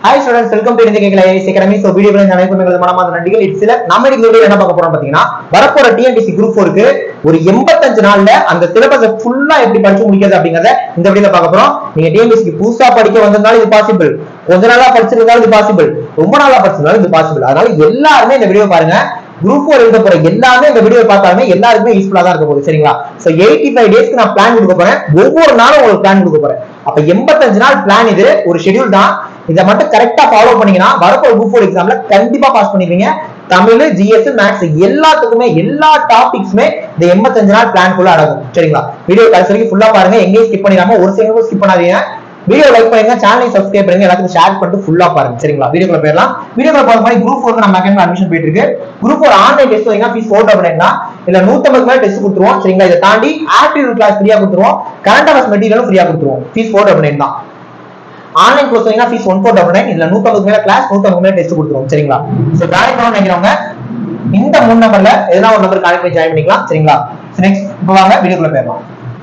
hi students welcome to இந்த கேக்கல IAS academy so video பிளேன் அனைவருக்கும் எங்களது மனமார்ந்த நன்றிகள் இது சில நம்ம இன்னைக்கு வீடியோ என்ன பார்க்க போறோம் பாத்தீங்கன்னா வரப்போற டிஎன்பிசி குரூப் 4 க்கு ஒரு 85 நாள்ல அந்த சிலபஸை ஃபுல்லா எப்படி படிச்சு முடிக்கிறது அப்படிங்கறத இந்த வீடியோல பார்க்க போறோம் நீங்க டிஎன்பிசி புதுசா படிக்க வந்திருந்தாலும் இது பாசிபிள் கொஞ்ச நாளா படிச்சிருந்தாலும் இது பாசிபிள் ரொம்ப நாளா படிச்சிருந்தாலும் இது பாசிபிள் அதனால எல்லாருமே இந்த வீடியோ பாருங்க குரூப் ஃபோர் எழுத போற எல்லாமே இந்த வீடியோ பார்த்தாலுமே எல்லாருக்குமே யூஸ்ஃபுல்லா தான் இருக்க போகுது சரிங்களா சோ எயிட்டி ஃபைவ் டேஸ்க்கு நான் பிளான் கொடுக்க போறேன் ஒவ்வொரு நாளும் உங்களுக்கு பிளான் கொடுக்க போறேன் அப்ப எண்பத்தஞ்சு நாள் பிளான் இது ஒரு ஷெட்யூல் தான் இதை மட்டும் கரெக்டா ஃபாலோ பண்ணீங்கன்னா வரப்போற குரூப் ஃபோர் எக்ஸாம்ல கண்டிப்பா பாஸ் பண்ணிடுவீங்க தமிழ் ஜிஎஸ் மேக்ஸ் எல்லாத்துக்குமே எல்லா டாபிக்ஸுமே இந்த எண்பத்தஞ்சு நாள் பிளான் குள்ள அடங்கும் சரிங்களா வீடியோ கடைசி வரைக்கும் ஃபுல்லா பாருங்க எங்கேயும் ஸ்கிப் பண்ணிடாம ஒரு செகண்ட் ஸ்கிப் பண்ணாதீங்க வீடியோ லைக் பண்ணுங்க சேனலை சப்ஸ்கிரைப் பண்ணுங்க எல்லாத்துக்கும் ஷேர் பண்ணிட்டு ஃபுல்லா பாருங்க சரிங்களா வீடியோக்குள்ள போயிடலாம் வீடியோக்குள்ள பார்க்க மாதிரி குரூப் ஃபோருக்கு நம்ம அகாடமி அட்மிஷன் போயிட்டு இருக்கு குரூப் ஃபோர் ஆன்லைன் டெஸ்ட் வைங்க ஃபீஸ் ஃபோர் டபுள் தான் இல்ல நூத்தம்பது மேல டெஸ்ட் கொடுத்துருவோம் சரிங்களா இதை தாண்டி ஆப்டிடியூட் கிளாஸ் ஃப்ரீயா கொடுத்துருவோம் கரண்ட் அவர்ஸ் மெட்டீரியலும் ஃப்ரீயா கொடுத்துருவோம் ஃபீஸ் ஃபோர் டபுள் தான் ஆன்லைன் கோர்ஸ் வைங்க fees one four double nine இல்ல நூத்தம்பது மேல கிளாஸ் நூத்தம்பது மேல டெஸ்ட் கொடுத்துருவோம் சரிங்களா ஸோ ஜாயின் பண்ணணும்னு நினைக்கிறவங்க இந்த மூணு நம்பர்ல எதனா ஒரு நம்பர் கான்டெக்ட் பண்ணி ஜாயின் பண்ணிக்கலாம் சரிங்களா நெக்ஸ்ட் இப்போ வாங்க வீடியோக்குள்ள போயிடலாம்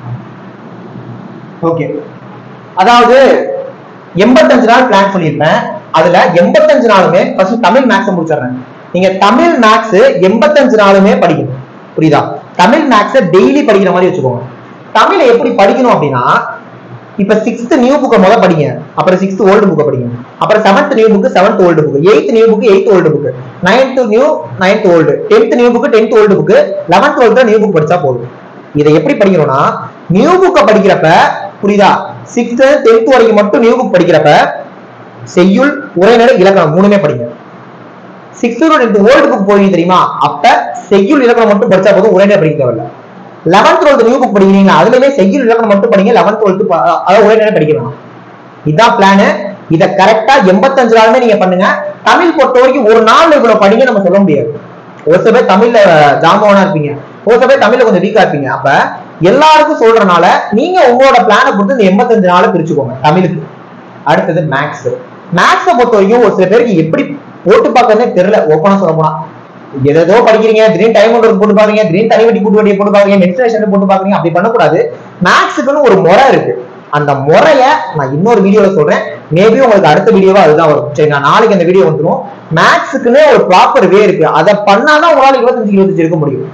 ஓகே அதாவது எண்பத்தஞ்சு நாள் பிளான் சொல்லியிருப்பேன் அதுல எண்பத்தஞ்சு நாளுமே ஃபர்ஸ்ட் தமிழ் மேக்ஸ் முடிச்சிடுறேன் நீங்க தமிழ் மேக்ஸ் எண்பத்தஞ்சு நாளுமே படிக்கணும் புரியுதா தமிழ் மேக்ஸ் டெய்லி படிக்கிற மாதிரி வச்சுக்கோங்க தமிழை எப்படி படிக்கணும் அப்படின்னா இப்ப சிக்ஸ்த் நியூ புக்கை முத படிங்க அப்புறம் சிக்ஸ்த் ஓல்டு புக்கை படிங்க அப்புறம் seventh new book seventh old book eighth new book eighth old book ninth new ninth old tenth new book tenth old book eleventh old new book படிச்சா போதும் இதை எப்படி படிக்கணும்னா நியூ புக்கை படிக்கிறப்ப புரியுதா சிக்ஸ்த் டென்த் வரைக்கும் மட்டும் நியூ புக் படிக்கிறப்ப செய்யுள் உரைநடை இலக்கணம் மூணுமே படிங்க சிக்ஸ்த் டென்த் ஓல்டு புக் போய் தெரியுமா அப்ப செய்யுள் இலக்கணம் மட்டும் படிச்சா போதும் உரைநடை படிக்க தேவையில்ல லெவன்த் டுவெல்த் நியூ புக் படிக்கிறீங்களா அதுலயுமே செய்யுள் இலக்கணம் மட்டும் படிங்க லெவன்த் டுவெல்த் அதாவது உரைநடை படிக்க வேணாம் இதுதான் பிளானு இத கரெக்டா எண்பத்தஞ்சு நாளுமே நீங்க பண்ணுங்க தமிழ் பொறுத்த வரைக்கும் ஒரு நாள் இவ்வளவு படிங்க நம்ம சொல்ல முடியாது ஒரு சில பேர் தமிழ்ல ஜாம்பவனா இருப்பீங்க ஒரு சில பேர் தமிழ்ல கொஞ்சம் வீக்கா இருப்பீங்க அப்ப எல்லாருக்கும் சொல்றனால நீங்க உங்களோட பிளானை பொறுத்து இந்த எண்பத்தஞ்சு நாளை பிரிச்சுக்கோங்க தமிழுக்கு அடுத்தது மேக்ஸ் மேக்ஸை பொறுத்த வரைக்கும் ஒரு சில பேருக்கு எப்படி போட்டு பார்க்கறதே தெரியல ஓப்பனா சொல்ல போனா ஏதோ படிக்கிறீங்க திடீர்னு டைம் ஒன்று போட்டு பாக்குறீங்க திடீர்னு தனி வட்டி கூட்டு வட்டியை போட்டு பாக்குறீங்க மென்சுரேஷன் போட்டு பாக்குறீங்க அப்படி பண்ணக்கூடாது மேக்ஸுக்குன்னு ஒரு முறை இருக்கு அந்த முறைய நான் இன்னொரு வீடியோல சொல்றேன் மேபி உங்களுக்கு அடுத்த வீடியோவா அதுதான் வரும் சரி நான் நாளைக்கு அந்த வீடியோ வந்துடும் மேக்ஸுக்குன்னு ஒரு ப்ராப்பர் வே இருக்கு அதை பண்ணாதான் உங்களால இருபத்தஞ்சு இருபத்தஞ்சு இருக்க முடியும்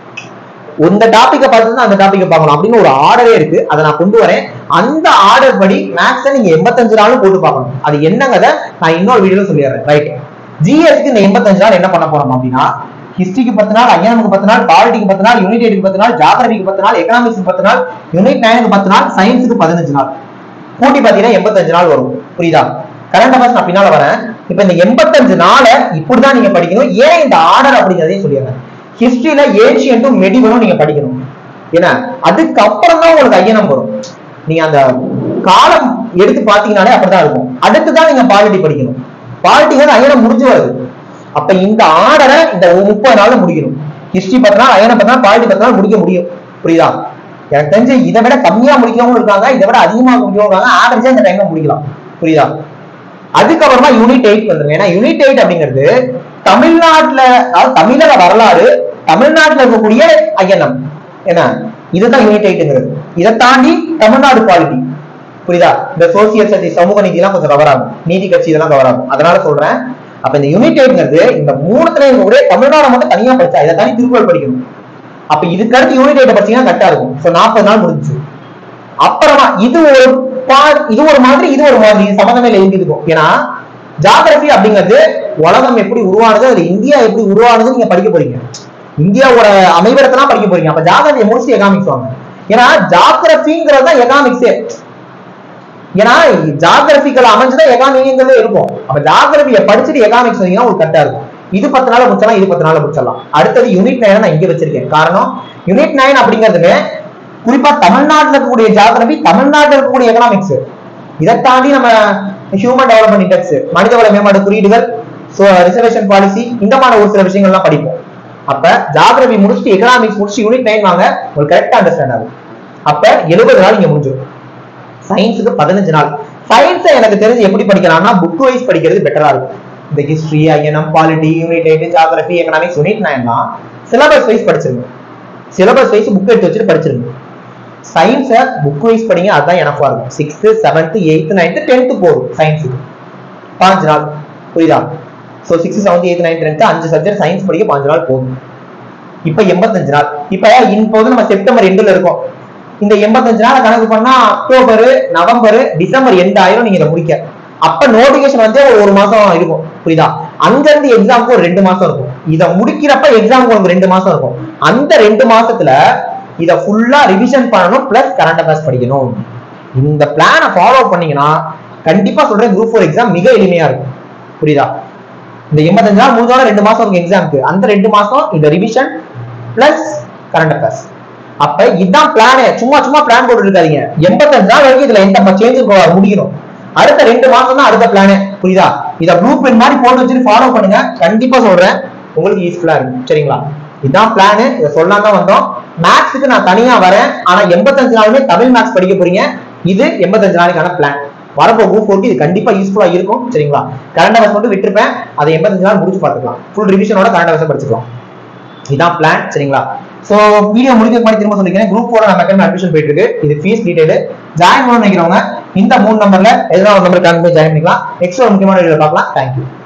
இந்த டாபிக்கை பார்த்து அந்த டாபிக்கை பார்க்கணும் அப்படின்னு ஒரு ஆர்டரே இருக்கு அதை நான் கொண்டு வரேன் அந்த ஆர்டர் படி மேக்ஸை நீங்க எண்பத்தஞ்சு நாளும் போட்டு பார்க்கணும் அது என்னங்கத நான் இன்னொரு வீடியோல சொல்லிடுறேன் ரைட் ஜிஎஸ்க்கு இந்த எண்பத்தஞ்சு நாள் என்ன பண்ண போறோம் அப்படின்னா ஹிஸ்டரிக்கு பத்து நாள் ஐஎனுக்கு பத்து நாள் பாலிட்டிக்கு பத்து நாள் யூனிட் எயிட்டுக்கு பத்து நாள் ஜாகிரபிக்கு பத்து நாள் எக்கனாமிக்ஸ்க்கு பத்து நாள் யூனிட் நைனுக்கு பத்து நாள் சயின்ஸுக்கு பதினஞ்சு நாள் கூட்டி பாத்தீங்கன்னா எண்பத்தஞ்சு நாள் வரும் புரியுதா கரண்ட் அஃபேர்ஸ் நான் பின்னால வரேன் இப்ப இந்த எண்பத்தஞ்சு நாளை இப்படிதான் நீங்க படிக்கணும் ஏன் இந்த ஆர்டர் அப்படிங்கிறதையும் சொல்லிடுறேன் ஹிஸ்டரியில ஏன்ஷியன்ட்டும் மெடிவலும் நீங்க படிக்கணும் ஏன்னா அதுக்கப்புறம் தான் உங்களுக்கு ஐயனம் வரும் நீங்க அந்த காலம் எடுத்து பாத்தீங்கன்னாலே அப்படிதான் இருக்கும் அடுத்துதான் நீங்க பாலிட்டி படிக்கணும் பாலிட்டி வந்து ஐயனம் முடிஞ்சு வருது அப்ப இந்த ஆர்டரை இந்த முப்பது நாள்ல முடிக்கணும் ஹிஸ்டரி பத்து நாள் ஐயனம் பத்து நாள் பாலிட்டி பத்து நாள் முடிக்க முடியும் புரியுதா எனக்கு தெரிஞ்சு இதை விட கம்மியா முடிக்கிறவங்க இருக்காங்க இதை விட அதிகமா முடிக்கிறவங்க இருக்காங்க ஆவரேஜா இந்த டைம்ல முடிக்கலாம் புரியுதா அதுக்கப்புறமா யூனிட் எயிட் வந்துருங்க ஏன்னா யூனிட் எயிட் அப்படிங்கிறது தமிழ்நாட்டுல அதாவது தமிழக வரலாறு தமிழ்நாட்டுல இருக்கக்கூடிய ஐயனம் என்ன இதுதான் யூனிட் எயிட்ங்கிறது இதை தாண்டி தமிழ்நாடு குவாலிட்டி புரியுதா இந்த சோசியல் சர்வீஸ் சமூக நீதி எல்லாம் கொஞ்சம் கவர் ஆகும் நீதி கட்சி இதெல்லாம் கவர் ஆகும் அதனால சொல்றேன் அப்ப இந்த யூனிட் எயிட்ங்கிறது இந்த மூணுத்துல ஒரே தமிழ்நாடு மட்டும் தனியா படிச்சா இதை தாண்டி திருக்குறள் படிக்கணும் அப்ப இதுக்கு அடுத்து யூனிட் எயிட்ட படிச்சீங்கன்னா கரெக்டா இருக்கும் ஸோ நாற்பது நாள் முடிஞ்சு அப்புறமா இது ஒரு பா- இது ஒரு மாதிரி இது ஒரு மாதிரி இது சம்மந்தமே இல்லை எழுதிருக்கும் ஏன்னா ஜாகிரபி அப்படிங்கிறது உலகம் எப்படி உருவானது அதுல இந்தியா எப்படி உருவானது நீங்க படிக்க போறீங்க இந்தியாவோட அமைவிடத்தெல்லாம் படிக்க போறீங்க அப்ப ஜாகிரபியை முடிச்சு எகாமிக்ஸ் வாங்க ஏன்னா ஜாகிரபிங்கிறது தான் எகாமிக்ஸே ஏன்னா ஜாகிரபிக்கல் அமைஞ்சுதான் எகாமிங்கிறது இருக்கும் அப்ப ஜாகிரபியை படிச்சுட்டு எகாமிக்ஸ் வந்தீங்கன்னா உங்களுக்கு கரெக்டா இருக்கும் இது பத்து நாள் முடிச்சலாம் இது பத்து நாள் முடிச்சிடலாம் அடுத்தது யூனிட் நைன் நான் இங்க வச்சிருக்கேன் காரணம் யூனிட் நைன் அப்படிங்கிறதுமே குறிப்பா தமிழ்நாட்டுல இருக்கக்கூடிய ஜாகிரபி தமிழ்நாட்டுல இருக்கக்கூடிய எக்கனாமிக்ஸ் இதை தாண்டி நம்ம ஹியூமன் டெவலப்மெண்ட் இண்டெக்ஸ் மனிதவள மேம்பாடு குறியீடுகள் ரிசர்வேஷன் பாலிசி இந்த மாதிரி ஒரு சில விஷயங்கள்லாம் படிப்போம் அப்ப ஜாகிரபி முடிச்சுட்டு எக்கனாமிக்ஸ் முடிச்சு யூனிட் நைன் வாங்க உங்களுக்கு கரெக்டா அண்டர்ஸ்டாண்ட் ஆகும் அப்ப எழுபது நாள் இங்க முடிஞ்சிடும் சயின்ஸுக்கு பதினஞ்சு நாள் சயின்ஸை எனக்கு தெரிஞ்சு எப்படி படிக்கலாம்னா புக் வைஸ் படிக்கிறது பெட்டரா இருக்கும் இந்த ஹிஸ்டரி ஐஎன்எம் polity unit eight geography economics unit நைன்லாம் சிலபஸ் வைஸ் படிச்சிருங்க சிலபஸ் வைஸ் புக் எடுத்து வச்சுட்டு படிச்சிருங்க சயின்ஸை புக் வைஸ் படிங்க அதுதான் எனக்கும் இருக்கும் sixth seventh eighth ninth tenth போதும் சயின்ஸுக்கு பாஞ்சு நாள் புரியுதா so six seventh eighth ninth tenth அஞ்சு சப்ஜெக்ட் சயின்ஸ் படிக்க பாஞ்சு நாள் போகும் இப்ப எண்பத்தஞ்சு நாள் இப்ப இப்போது நம்ம செப்டம்பர் எண்டுல இருக்கோம் இந்த எண்பத்தஞ்சு நாள் கணக்கு பண்ணா அக்டோபர் நவம்பர் டிசம்பர் எண்ட் ஆயிரும் நீங்க இதை முடிக்க அப்ப நோட்டிபிகேஷன் வந்து ஒரு ஒரு மாசம் இருக்கும் புரியுதா அங்க இருந்து எக்ஸாமுக்கு ஒரு ரெண்டு மாசம் இருக்கும் இத முடிக்கிறப்ப எக்ஸாமுக்கு உங்களுக்கு ரெண்டு மாசம் இருக்கும் அந்த ரெண்டு மாசத்துல இத ஃபுல்லா ரிவிஷன் பண்ணணும் பிளஸ் கரண்ட் அஃபேர்ஸ் படிக்கணும் இந்த பிளானை ஃபாலோ பண்ணீங்கன்னா கண்டிப்பா சொல்றேன் குரூப் ஃபோர் எக்ஸாம் மிக எளிமையா இருக்கும் புரியுதா இந்த எண்பத்தஞ்சு நாள் முடிஞ்சோட ரெண்டு மாசம் இருக்கும் எக்ஸாமுக்கு அந்த ரெண்டு மாசம் இந்த ரிவிஷன் பிளஸ் கரண்ட் அஃபேர்ஸ் அப்ப இதுதான் பிளானே சும்மா சும்மா பிளான் போட்டு இருக்காதீங்க எண்பத்தஞ்சு நாள் வரைக்கும் இதுல எந்த சேஞ்சும் முடிக்கணும் அடுத்த ரெண்டு மாசம் தான் அடுத்த பிளானே புரியுதா இத ப்ளூ பிரிண்ட் மாதிரி போட்டு வச்சுட்டு ஃபாலோ பண்ணுங்க கண்டிப்பா சொல்றேன் உங்களுக்கு யூஸ்ஃபுல்லா இருக்கும் சரிங்களா இதுதான் பிளானு இதை சொல்லலாம் தான் வந்தோம் மேக்ஸுக்கு நான் தனியா வரேன் ஆனா எண்பத்தஞ்சு நாளுமே தமிழ் மேக்ஸ் படிக்க போறீங்க இது எண்பத்தஞ்சு நாளைக்கான பிளான் வரப்போ குரூப் ஃபோருக்கு இது கண்டிப்பா யூஸ்ஃபுல்லா இருக்கும் சரிங்களா கரண்ட் அவர்ஸ் மட்டும் விட்டுருப்பேன் அதை எண்பத்தஞ்சு நாள் முடிச்சு பார்த்துக்கலாம் ஃபுல் ரிவிஷனோட கரண்ட் அவர்ஸ் படிச்சுக்கலாம் இதான் பிளான் சரிங்களா சோ வீடியோ முடிஞ்ச மாதிரி திரும்ப சொல்லிக்கிறேன் குரூப் போட நம்ம அகாடமி அட்மிஷன் போயிட்டு இருக்கு இது ஃபீஸ் டீடைல் ஜாயின் பண்ண நினைக்கிறவங்க இந்த மூணு நம்பர்ல எதனா ஒரு நம்பர் கால் பண்ணி ஜாயின் பண்ணிக்கலாம் நெக்ஸ்ட் ஒரு முக்கியமான வீடியோ பார்க்கலாம் தேங்க்யூ